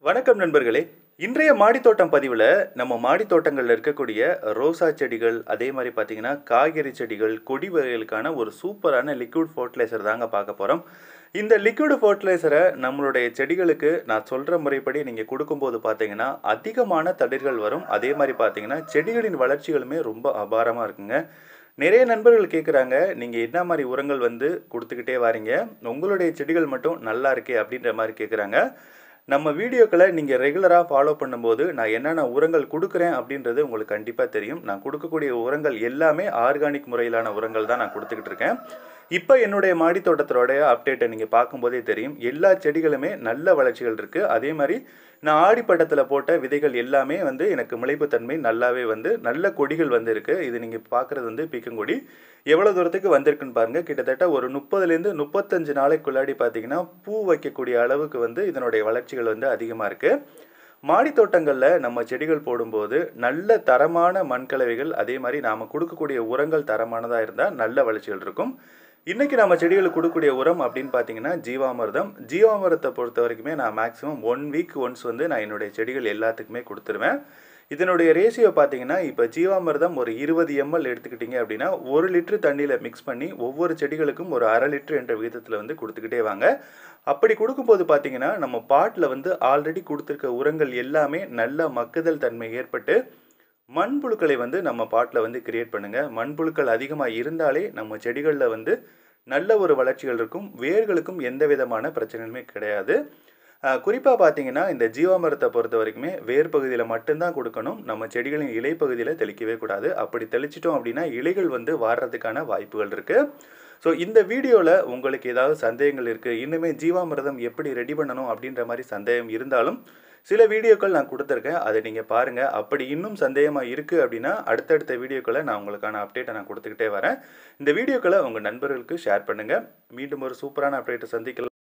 வணக்கம் நண்பர்களே இன்றைய மாடித்தோட்டம் பதிவில் நம்ம மாடித்தோட்டங்களில் இருக்கக்கூடிய ரோசா செடிகள் அதே மாதிரி பார்த்தீங்கன்னா காய்கறி செடிகள் கொடி வகைகளுக்கான ஒரு சூப்பரான லிக்விட் ஃபர்டிலைசர் தாங்க பார்க்க போகிறோம் இந்த லிக்விட் ஃபர்டிலைசரை நம்மளுடைய செடிகளுக்கு நான் சொல்கிற முறைப்படி நீங்கள் கொடுக்கும்போது பார்த்தீங்கன்னா அதிகமான தளிர்கள் வரும் அதே மாதிரி பார்த்தீங்கன்னா செடிகளின் வளர்ச்சிகளுமே ரொம்ப அபாரமாக இருக்குங்க நிறைய நண்பர்கள் கேட்குறாங்க நீங்கள் என்ன மாதிரி உரங்கள் வந்து கொடுத்துக்கிட்டே வாரீங்க உங்களுடைய செடிகள் மட்டும் நல்லா இருக்கே அப்படின்ற மாதிரி கேட்குறாங்க நம்ம வீடியோக்களை நீங்கள் ரெகுலராக ஃபாலோ பண்ணும்போது நான் என்னென்ன உரங்கள் கொடுக்குறேன் அப்படின்றது உங்களுக்கு கண்டிப்பாக தெரியும் நான் கொடுக்கக்கூடிய உரங்கள் எல்லாமே ஆர்கானிக் முறையிலான உரங்கள் தான் நான் கொடுத்துக்கிட்டு இருக்கேன் இப்போ என்னுடைய மாடி தோட்டத்தோடைய அப்டேட்டை நீங்கள் பார்க்கும்போதே தெரியும் எல்லா செடிகளுமே நல்ல வளர்ச்சிகள் இருக்குது அதே மாதிரி நான் ஆடிப்பட்டத்தில் போட்ட விதைகள் எல்லாமே வந்து எனக்கு முளைப்புத்தன்மை நல்லாவே வந்து நல்ல கொடிகள் வந்து இருக்குது இது நீங்கள் பார்க்குறது வந்து பீக்கங்கொடி எவ்வளோ தூரத்துக்கு வந்திருக்குன்னு பாருங்கள் கிட்டத்தட்ட ஒரு முப்பதுலேருந்து முப்பத்தஞ்சு நாளைக்குள்ளாடி பார்த்தீங்கன்னா பூ வைக்கக்கூடிய அளவுக்கு வந்து இதனுடைய வளர்ச்சிகள் வந்து அதிகமாக இருக்குது மாடி தோட்டங்களில் நம்ம செடிகள் போடும்போது நல்ல தரமான மண்கலவைகள் அதே மாதிரி நாம் கொடுக்கக்கூடிய உரங்கள் தரமானதாக இருந்தால் நல்ல வளர்ச்சிகள் இருக்கும் இன்றைக்கி நம்ம செடிகளுக்கு கொடுக்கக்கூடிய உரம் அப்படின்னு பார்த்தீங்கன்னா ஜீவாமிர்தம் ஜீவாமிரத்தை பொறுத்த வரைக்குமே நான் மேக்ஸிமம் ஒன் வீக் ஒன்ஸ் வந்து நான் என்னுடைய செடிகள் எல்லாத்துக்குமே கொடுத்துருவேன் இதனுடைய ரேஷியோ பார்த்தீங்கன்னா இப்போ ஜீவாமிர்தம் ஒரு இருபது எம்எல் எடுத்துக்கிட்டிங்க அப்படின்னா ஒரு லிட்டரு தண்ணியில் மிக்ஸ் பண்ணி ஒவ்வொரு செடிகளுக்கும் ஒரு அரை லிட்டர் என்ற விகிதத்தில் வந்து கொடுத்துக்கிட்டே வாங்க அப்படி கொடுக்கும்போது பார்த்தீங்கன்னா நம்ம பாட்டில் வந்து ஆல்ரெடி கொடுத்துருக்க உரங்கள் எல்லாமே நல்ல மக்குதல் தன்மை ஏற்பட்டு மண்புழுக்களை வந்து நம்ம பாட்டில் வந்து கிரியேட் பண்ணுங்கள் மண்புழுக்கள் அதிகமாக இருந்தாலே நம்ம செடிகளில் வந்து நல்ல ஒரு வளர்ச்சிகள் இருக்கும் வேர்களுக்கும் எந்த விதமான பிரச்சனையுமே கிடையாது குறிப்பாக பார்த்தீங்கன்னா இந்த ஜீவாமிரத்தை பொறுத்த வரைக்குமே வேர் பகுதியில் மட்டும்தான் கொடுக்கணும் நம்ம செடிகளின் இலை பகுதியில் தெளிக்கவே கூடாது அப்படி தெளிச்சிட்டோம் அப்படின்னா இலைகள் வந்து வாடுறதுக்கான வாய்ப்புகள் இருக்குது ஸோ இந்த வீடியோவில் உங்களுக்கு ஏதாவது சந்தேகங்கள் இருக்குது இன்னுமே ஜீவாமிரதம் எப்படி ரெடி பண்ணணும் அப்படின்ற மாதிரி சந்தேகம் இருந்தாலும் சில வீடியோக்கள் நான் கொடுத்துருக்கேன் அதை நீங்கள் பாருங்கள் அப்படி இன்னும் சந்தேகமாக இருக்குது அப்படின்னா அடுத்தடுத்த வீடியோக்களை நான் உங்களுக்கான அப்டேட்டை நான் கொடுத்துக்கிட்டே வரேன் இந்த வீடியோக்களை உங்கள் நண்பர்களுக்கு ஷேர் பண்ணுங்கள் மீண்டும் ஒரு சூப்பரான அப்டேட்டை சந்திக்கலாம்